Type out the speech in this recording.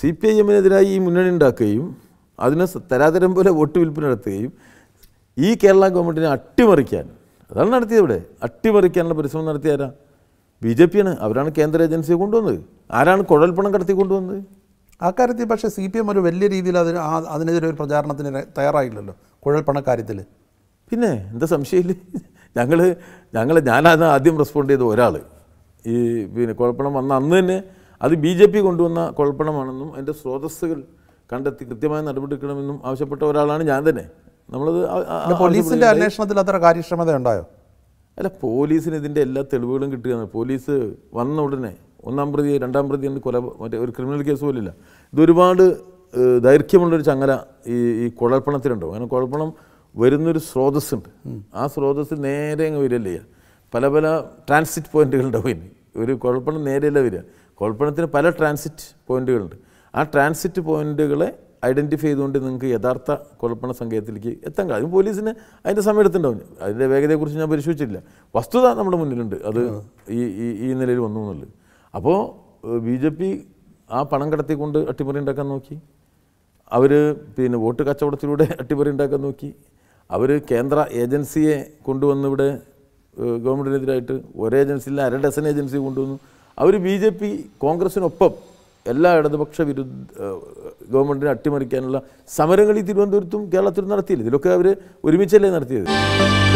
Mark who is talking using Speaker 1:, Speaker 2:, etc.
Speaker 1: C P I എമ്മിനെതിരായി ഈ മുന്നണി ഉണ്ടാക്കുകയും അതിന് സ- തരാതരം പോലെ വോട്ട് വിൽപ്പന നടത്തുകയും ഈ കേരള ഗവൺമെൻറ്റിനെ അട്ടിമറിക്കാൻ അതാണ് നടത്തിയത് ഇവിടെ അട്ടിമറിക്കാനുള്ള പരിശ്രമം നടത്തിയ ആരാ ബി ജെ പിയാണ് അവരാണ് കേന്ദ്ര ഏജൻസിയെ കൊണ്ടുവന്നത് ആരാണ് കുഴൽപ്പണം കടത്തി കൊണ്ടുവന്നത്
Speaker 2: അക്കാര്യത്തിൽ പക്ഷേ സി പി എം ഒരു വലിയ രീതിയിൽ അതിന് ആ- അതിനെതിരെ ഒരു പ്രചാരണത്തിന് ര- തയ്യാറായില്ലല്ലോ കുഴൽപ്പണക്കാര്യത്തിൽ
Speaker 1: പിന്നെ എന്താ സംശയമില്ല ഞങ്ങൾ ഞങ്ങൾ ഞാനാണ് ആദ്യം റെസ്പോണ്ട് ചെയ്ത ഒരാൾ ഈ പിന്നെ കുഴപ്പണം വന്ന അന്ന് തന്നെ അത് ബി ജെ പി കൊണ്ടുവന്ന കുഴപ്പണമാണെന്നും അതിൻ്റെ സ്രോതസ്സുകൾ കണ്ടെത്തി കൃത്യമായ നടപടിയെടുക്കണമെന്നും ആവശ്യപ്പെട്ട ഒരാളാണ് ഞാൻ തന്നെ നമ്മളത് ആ- ആ- ആ-
Speaker 2: പോലീസിന്റെ അന്വേഷണത്തിൽ അത്ര കാര്യക്ഷമത ഉണ്ടായോ
Speaker 1: അല്ല പോലീസിന് ഇതിൻ്റെ എല്ലാ തെളിവുകളും കിട്ടുകയാണ് പോലീസ് വന്ന ഉടനെ ഒന്നാം പ്രതി രണ്ടാം പ്രതി എന്ന് കൊല മറ്റേ ഒരു ക്രിമിനൽ കേസ് പോലില്ല ഇതൊരുപാട് ഏഹ്, ദൈർഘ്യമുള്ളൊരു ചങ്ങല ഈ ഈ കുഴൽപ്പണത്തിനുണ്ടോ അങ്ങനെ കുഴൽപ്പണം വരുന്നൊരു സ്രോതസ്സുണ്ട് ആ സ്രോതസ് നേരെ അങ്ങ് വരികയല്ലേ ചെയ്യുക. പല പല ട്രാൻസിറ്റ് പോയിന്റുകളുണ്ടാവും ഇനി ഒരു കുഴൽപ്പണം നേരെയല്ല വരിക കുഴൽപ്പണത്തിന് പല ട്രാൻസിറ്റ് പോയിന്റുകളുണ്ട് ആ ട്രാൻസിറ്റ് പോയിന്റുകളെ ഐഡൻറ്റിഫൈ ചെയ്തുകൊണ്ട് നിങ്ങൾക്ക് യഥാർത്ഥ കുഴൽപ്പണ സങ്കേതത്തിലേക്ക് എത്താൻ കഴിയും പോലീസിന് അതിൻ്റെ സമയം എടുത്തിട്ടുണ്ടാവും അതിൻ്റെ വേഗതയെക്കുറിച്ച് ഞാൻ പരിശോധിച്ചില്ല വസ്തുത നമ്മുടെ മുന്നിലുണ്ട് അത് ഈ ഈ ഈ നിലയിൽ വന്നു എന്നുള്ളത് അപ്പോൾ ബി ജെ പി ആ പണം കടത്തിക്കൊണ്ട് അട്ടിമറി ഉണ്ടാക്കാൻ നോക്കി അവർ പിന്നെ വോട്ട് കച്ചവടത്തിലൂടെ അട്ടിമറി ഉണ്ടാക്കാൻ നോക്കി അവർ കേന്ദ്ര ഏജൻസിയെ കൊണ്ടുവന്ന് ഇവിടെ ഏഹ്, ഗവൺമെൻറ്റിനെതിരായിട്ട് ഒരേ ഏജൻസിയിൽ അര ഡസൻ ഏജൻസി കൊണ്ടുവന്നു അവർ ബി ജെ പി കോൺഗ്രസിനൊപ്പം എല്ലാ ഇടതുപക്ഷ വിരുദ്ധ ഏഹ്, ഗവൺമെൻറ്റിനെ അട്ടിമറിക്കാനുള്ള സമരങ്ങൾ ഈ തിരുവനന്തപുരത്തും കേരളത്തിലും നടത്തിയില്ല ഇതിലൊക്കെ അവർ ഒരുമിച്ചല്ലേ നടത്തിയത്